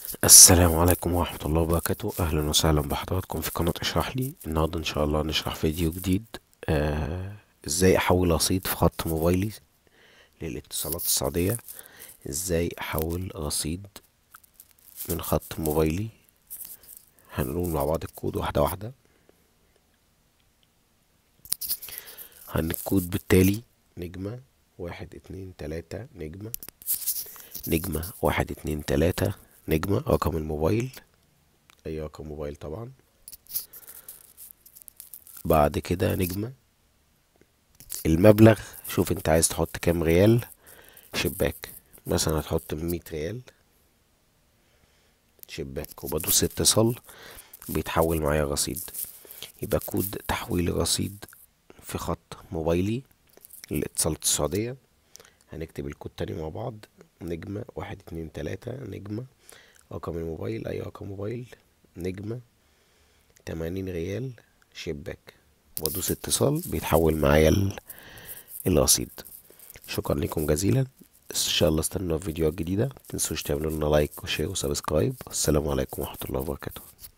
السلام عليكم ورحمة الله وبركاته أهلا وسهلا بحضراتكم في قناة اشرح لي النهاردة إن شاء الله نشرح فيديو جديد آه إزاي أحول رصيد في خط موبايلي للاتصالات السعودية إزاي أحول رصيد من خط موبايلي هنقول مع بعض الكود واحدة واحدة هنكود بالتالي نجمة واحد اتنين تلاتة نجمة نجمة واحد اتنين تلاتة نجمة رقم الموبايل أي رقم موبايل طبعا بعد كده نجمة المبلغ شوف انت عايز تحط كام ريال شباك مثلا هتحط مية ريال شباك وبدوس اتصال بيتحول معايا رصيد يبقى كود تحويل الرصيد في خط موبايلي للاتصالات السعودية هنكتب الكود تاني مع بعض نجمة واحد اتنين تلاتة نجمة رقم الموبايل أي رقم موبايل نجمة تمانين ريال شباك وادوس اتصال بيتحول معايا ال- الرصيد شكرا لكم جزيلا ان شاء الله استنوا في فيديوهات جديدة متنسوش تعملوا لنا لايك وشير وسبسكرايب والسلام عليكم ورحمة الله وبركاته